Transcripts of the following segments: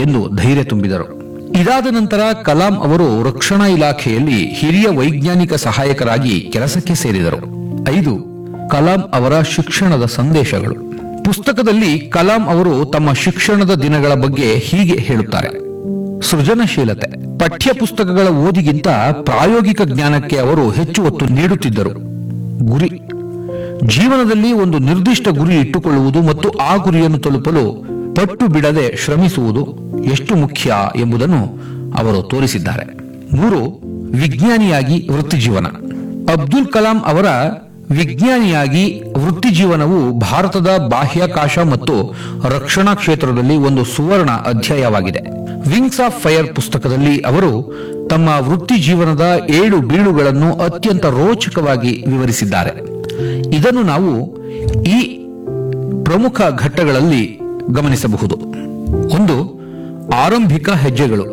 ಎಂದು ಧೈರ್ಯ ತುಂಬಿದರು ಇದಾದ ನಂತರ ಕಲಾಂ ಅವರು ರಕ್ಷಣಾ ಇಲಾಖೆಯಲ್ಲಿ ಹಿರಿಯ ವೈಜ್ಞಾನಿಕ ಸಹಾಯಕರಾಗಿ ಕೆಲಸಕ್ಕೆ ಸೇರಿದರು ಐದು ಕಲಾಂ ಅವರ ಶಿಕ್ಷಣದ ಸಂದೇಶಗಳು ಪುಸ್ತಕದಲ್ಲಿ ಕಲಾಂ ಅವರು ತಮ್ಮ ಶಿಕ್ಷಣದ ದಿನಗಳ ಬಗ್ಗೆ ಹೀಗೆ ಹೇಳುತ್ತಾರೆ ಸೃಜನಶೀಲತೆ ಪಠ್ಯ ಪುಸ್ತಕಗಳ ಓದಿಗಿಂತ ಪ್ರಾಯೋಗಿಕ ಜ್ಞಾನಕ್ಕೆ ಅವರು ಹೆಚ್ಚು ಒತ್ತು ನೀಡುತ್ತಿದ್ದರು ಗುರಿ ಜೀವನದಲ್ಲಿ ಒಂದು ನಿರ್ದಿಷ್ಟ ಗುರಿ ಇಟ್ಟುಕೊಳ್ಳುವುದು ಮತ್ತು ಆ ಗುರಿಯನ್ನು ತಲುಪಲು ಪಟ್ಟು ಬಿಡದೆ ಶ್ರಮಿಸುವುದು ಎಷ್ಟು ಮುಖ್ಯ ಎಂಬುದನ್ನು ಅವರು ತೋರಿಸಿದ್ದಾರೆ ಮೂರು ವಿಜ್ಞಾನಿಯಾಗಿ ವೃತ್ತಿಜೀವನ ಅಬ್ದುಲ್ ಕಲಾಂ ಅವರ ವಿಜ್ಞಾನಿಯಾಗಿ ವೃತ್ತಿಜೀವನವು ಭಾರತದ ಬಾಹ್ಯಾಕಾಶ ಮತ್ತು ರಕ್ಷಣಾ ಕ್ಷೇತ್ರದಲ್ಲಿ ಒಂದು ಸುವರ್ಣ ಅಧ್ಯಾಯವಾಗಿದೆ ವಿಂಗ್ಸ್ ಆಫ್ ಫೈರ್ ಪುಸ್ತಕದಲ್ಲಿ ಅವರು ತಮ್ಮ ವೃತ್ತಿ ಜೀವನದ ಏಳು ಬೀಳುಗಳನ್ನು ಅತ್ಯಂತ ರೋಚಕವಾಗಿ ವಿವರಿಸಿದ್ದಾರೆ ಇದನ್ನು ನಾವು ಈ ಪ್ರಮುಖ ಘಟ್ಟಗಳಲ್ಲಿ ಗಮನಿಸಬಹುದು ಒಂದು ಆರಂಭಿಕ ಹೆಜ್ಜೆಗಳು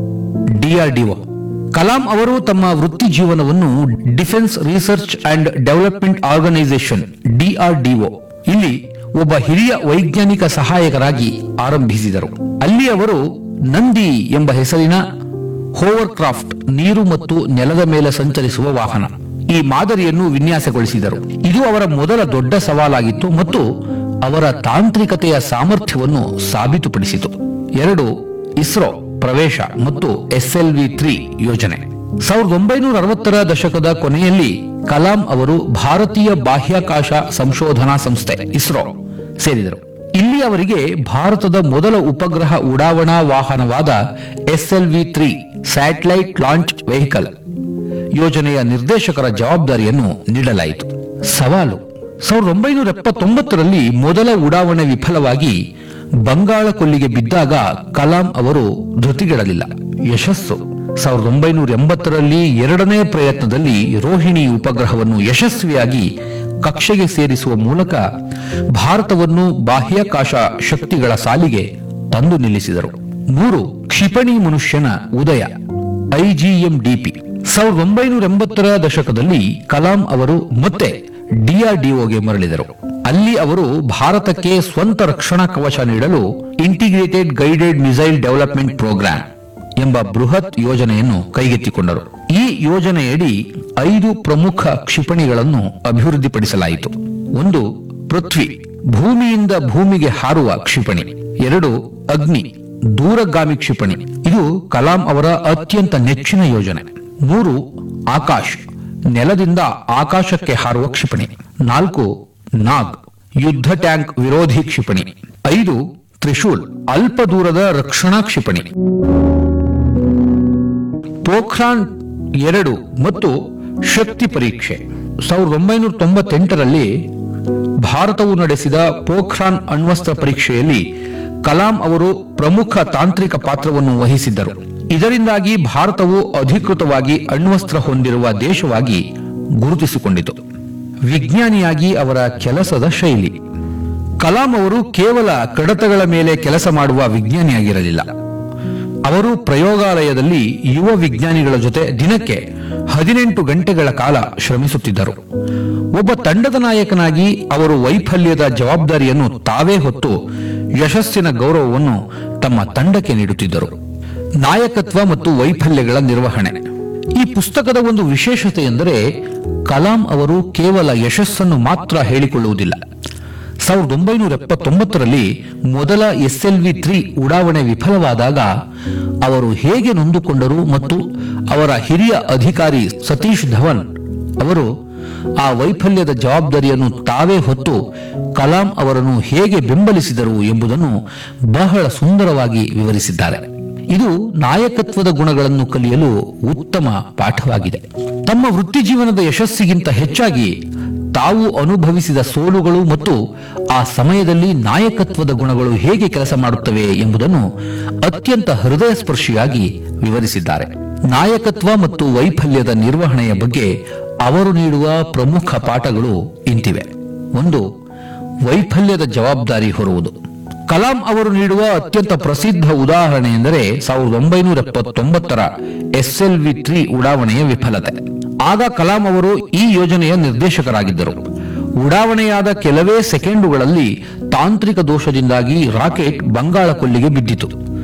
ಡಿಆರ್ಡಿಒ ಕಲಾಂ ಅವರು ತಮ್ಮ ವೃತ್ತಿ ಜೀವನವನ್ನು defence research and development organisation DRDO ಇಲ್ಲಿ ಒಬ್ಬ ಹಿರಿಯ ವೈಜ್ಞಾನಿಕ ಸಹಾಯಕರಾಗಿ ಆರಂಭಿಸಿದರು ಅಲ್ಲಿ ಅವರು ನಂದಿ ಎಂಬ ಹೆಸರಿನ ಹೋವರ್ ಕ್ರಾಫ್ಟ್ ನೀರು ಮತ್ತು ನೆಲದ ಮೇಲೆ ಸಂಚರಿಸುವ ವಾಹನ ಈ ಮಾದರಿಯನ್ನು ವಿನ್ಯಾಸಗೊಳಿಸಿದರು ಇದು ಅವರ ಮೊದಲ ದೊಡ್ಡ ಸವಾಲಾಗಿತ್ತು ಮತ್ತು ಅವರ ತಾಂತ್ರಿಕತೆಯ ಸಾಮರ್ಥ್ಯವನ್ನು ಸಾಬೀತುಪಡಿಸಿತು ಎರಡು ಇಸ್ರೋ ಪ್ರವೇಶ ಮತ್ತು ಎಸ್ಎಲ್ವಿ ತ್ರೀ ಯೋಜನೆ ಸಾವಿರದ ಒಂಬೈನೂರ ಅರವತ್ತರ ದಶಕದ ಕೊನೆಯಲ್ಲಿ ಕಲಾಂ ಅವರು ಭಾರತೀಯ ಬಾಹ್ಯಾಕಾಶ ಸಂಶೋಧನಾ ಸಂಸ್ಥೆ ಇಸ್ರೋ ಸೇರಿದರು ಇಲ್ಲಿ ಅವರಿಗೆ ಭಾರತದ ಮೊದಲ ಉಪಗ್ರಹ ಉಡಾವಣಾ ವಾಹನವಾದ SLV three satellite launch vehicle ಯೋಜನೆಯ ನಿರ್ದೇಶಕರ ಜವಾಬ್ದಾರಿಯನ್ನು ನೀಡಲಾಯಿತು ಸವಾಲು ಸಾವಿರದ ಒಂಬೈನೂರ ಎಪ್ಪತ್ತೊಂಬತ್ತರಲ್ಲಿ ಮೊದಲ ಉಡಾವಣೆ ವಿಫಲವಾಗಿ ಬಂಗಾಳ ಕೊಲ್ಲಿಗೆ ಬಿದ್ದಾಗ ಕಲಾಂ ಅವರು ಧೃತಿಗೆಡಲಿಲ್ಲ ಯಶಸ್ಸು ಸಾವಿರದ ಒಂಬೈನೂರ ಎಂಬತ್ತರಲ್ಲಿ ಎರಡನೇ ಪ್ರಯತ್ನದಲ್ಲಿ ರೋಹಿಣಿ ಉಪಗ್ರಹವನ್ನು ಯಶಸ್ವಿಯಾಗಿ ಕಕ್ಷೆಗೆ ಸೇರಿಸುವ ಮೂಲಕ ಭಾರತವನ್ನು ಬಾಹ್ಯಾಕಾಶ ಶಕ್ತಿಗಳ ಸಾಲಿಗೆ ತಂದು ನಿಲ್ಲಿಸಿದರು ಮೂರು ಕ್ಷಿಪಣಿ ಮನುಷ್ಯನ ಉದಯ ಐಜಿಎಂಡಿಪಿ ಸಾವಿರದ ಒಂಬೈನೂರ ಎಂಬತ್ತರ ದಶಕದಲ್ಲಿ ಕಲಾಂ ಅವರು ಮತ್ತೆ ಡಿಆರ್ಡಿಒಗೆ ಮರಳಿದರು ಅಲ್ಲಿ ಅವರು ಭಾರತಕ್ಕೆ ಸ್ವಂತ ರಕ್ಷಣಾ ಕವಚ ನೀಡಲು integrated guided missile development programme ಎಂಬ ಬೃಹತ್ ಯೋಜನೆಯನ್ನು ಕೈಗೆತ್ತಿಕೊಂಡರು ಈ ಯೋಜನೆಯಡಿ ಐದು ಪ್ರಮುಖ ಕ್ಷಿಪಣಿಗಳನ್ನು ಅಭಿವೃದ್ಧಿಪಡಿಸಲಾಯಿತು ಒಂದು ಪೃಥ್ವಿ ಭೂಮಿಯಿಂದ ಭೂಮಿಗೆ ಹಾರುವ ಕ್ಷಿಪಣಿ ಎರಡು ಅಗ್ನಿ ದೂರಗಾಮಿ ಕ್ಷಿಪಣಿ ಇದು ಕಲಾಂ ಅವರ ಅತ್ಯಂತ ನೆಚ್ಚಿನ ಯೋಜನೆ ಮೂರು ಆಕಾಶ್ ನೆಲದಿಂದ ಆಕಾಶಕ್ಕೆ ಹಾರುವ ಕ್ಷಿಪಣಿ ನಾಲ್ಕು ನಾಗ್ ಯುದ್ಧ ಟ್ಯಾಂಕ್ ವಿರೋಧಿ ಕ್ಷಿಪಣಿ ಐದು ತ್ರಿಶೂಲ್ ಅಲ್ಪ ದೂರದ ರಕ್ಷಣಾ ಕ್ಷಿಪಣಿ ಪೋಖ್ರಾನ್ ಎರಡು ಮತ್ತು ಶಕ್ತಿ ಪರೀಕ್ಷೆ ಸಾವಿರದ ಒಂಬೈನೂರ ತೊಂಬತ್ತೆಂಟರಲ್ಲಿ ಭಾರತವು ನಡೆಸಿದ ಪೋಖ್ರಾನ್ ಅಣ್ವಸ್ತ್ರ ಪರೀಕ್ಷೆಯಲ್ಲಿ ಕಲಾಂ ಅವರು ಪ್ರಮುಖ ತಾಂತ್ರಿಕ ಪಾತ್ರವನ್ನು ವಹಿಸಿದ್ದರು ಇದರಿಂದಾಗಿ ಭಾರತವು ಅಧಿಕೃತವಾಗಿ ಅಣ್ವಸ್ತ್ರ ಹೊಂದಿರುವ ದೇಶವಾಗಿ ಗುರುತಿಸಿಕೊಂಡಿತು ವಿಜ್ಞಾನಿಯಾಗಿ ಅವರ ಕೆಲಸದ ಶೈಲಿ ಕಲಾಂ ಅವರು ಕೇವಲ ಕಡತಗಳ ಮೇಲೆ ಕೆಲಸ ಮಾಡುವ ವಿಜ್ಞಾನಿಯಾಗಿರಲಿಲ್ಲ ಅವರು ಪ್ರಯೋಗಾಲಯದಲ್ಲಿ ಯುವ ವಿಜ್ಞಾನಿಗಳ ಜೊತೆ ದಿನಕ್ಕೆ ಹದಿನೆಂಟು ಗಂಟೆಗಳ ಕಾಲ ಶ್ರಮಿಸುತ್ತಿದ್ದರು ಒಬ್ಬ ತಂಡದ ನಾಯಕನಾಗಿ ಅವರು ವೈಫಲ್ಯದ ಜವಾಬ್ದಾರಿಯನ್ನು ತಾವೇ ಹೊತ್ತು ಯಶಸ್ಸಿನ ಗೌರವವನ್ನು ತಮ್ಮ ತಂಡಕ್ಕೆ ನೀಡುತ್ತಿದ್ದರು ನಾಯಕತ್ವ ಮತ್ತು ವೈಫಲ್ಯಗಳ ನಿರ್ವಹಣೆ ಈ ಪುಸ್ತಕದ ಒಂದು ವಿಶೇಷತೆ ಎಂದರೆ ಕಲಾಂ ಅವರು ಕೇವಲ ಯಶಸ್ಸನ್ನು ಮಾತ್ರ ಹೇಳಿಕೊಳ್ಳುವುದಿಲ್ಲ ಸಾವಿರದ ಒಂಬೈನೂರ ಎಪ್ಪತ್ತೊಂಬತ್ತರಲ್ಲಿ ಮೊದಲ ಎಸ್ಎಲ್ವಿ ತ್ರೀ ಉಡಾವಣೆ ವಿಫಲವಾದಾಗ ಅವರು ಹೇಗೆ ನೊಂದುಕೊಂಡರು ಮತ್ತು ಅವರ ಹಿರಿಯ ಅಧಿಕಾರಿ ಸತೀಶ್ ಧವನ್ ಅವರು ಆ ವೈಫಲ್ಯದ ಜವಾಬ್ದಾರಿಯನ್ನು ತಾವೇ ಹೊತ್ತು ಕಲಾಂ ಅವರನ್ನು ಹೇಗೆ ಬೆಂಬಲಿಸಿದರು ಎಂಬುದನ್ನು ಬಹಳ ಸುಂದರವಾಗಿ ವಿವರಿಸಿದ್ದಾರೆ ಇದು ನಾಯಕತ್ವದ ಗುಣಗಳನ್ನು ಕಲಿಯಲು ಉತ್ತಮ ಪಾಠವಾಗಿದೆ ತಮ್ಮ ವೃತ್ತಿ ಜೀವನದ ಯಶಸ್ಸಿಗಿಂತ ಹೆಚ್ಚಾಗಿ ತಾವು ಅನುಭವಿಸಿದ ಸೋಲುಗಳು ಮತ್ತು ಆ ಸಮಯದಲ್ಲಿ ನಾಯಕತ್ವದ ಗುಣಗಳು ಹೇಗೆ ಕೆಲಸ ಮಾಡುತ್ತವೆ ಎಂಬುದನ್ನು ಅತ್ಯಂತ ಹೃದಯ ಸ್ಪರ್ಶಿಯಾಗಿ ವಿವರಿಸಿದ್ದಾರೆ ನಾಯಕತ್ವ ಮತ್ತು ವೈಫಲ್ಯದ ನಿರ್ವಹಣೆಯ ಬಗ್ಗೆ ಅವರು ನೀಡುವ ಪ್ರಮುಖ ಪಾಠಗಳು ಇಂತಿವೆ ಒಂದು ವೈಫಲ್ಯದ ಜವಾಬ್ದಾರಿ ಹೊರುವುದು ಕಲಾಂ ಅವರು ನೀಡುವ ಅತ್ಯಂತ ಪ್ರಸಿದ್ಧ ಉದಾಹರಣೆ ಎಂದರೆ ಸಾವಿರದ ಒಂಬೈನೂರ ಎಪ್ಪತ್ತೊಂಬತ್ತರ ಎಸ್ಎಲ್ವಿ ತ್ರೀ ಉಡಾವಣೆಯ ವಿಫಲತೆ ಆಗ ಕಲಾಂ ಅವರು ಈ ಯೋಜನೆಯ ನಿರ್ದೇಶಕರಾಗಿದ್ದರು ಉಡಾವಣೆಯಾದ ಕೆಲವೇ ಸೆಕೆಂಡುಗಳಲ್ಲಿ ತಾಂತ್ರಿಕ ದೋಷದಿಂದಾಗಿ ರಾಕೆಟ್ ಬಂಗಾಳ ಕೊಲ್ಲಿಗೆ ಬಿದ್ದಿತು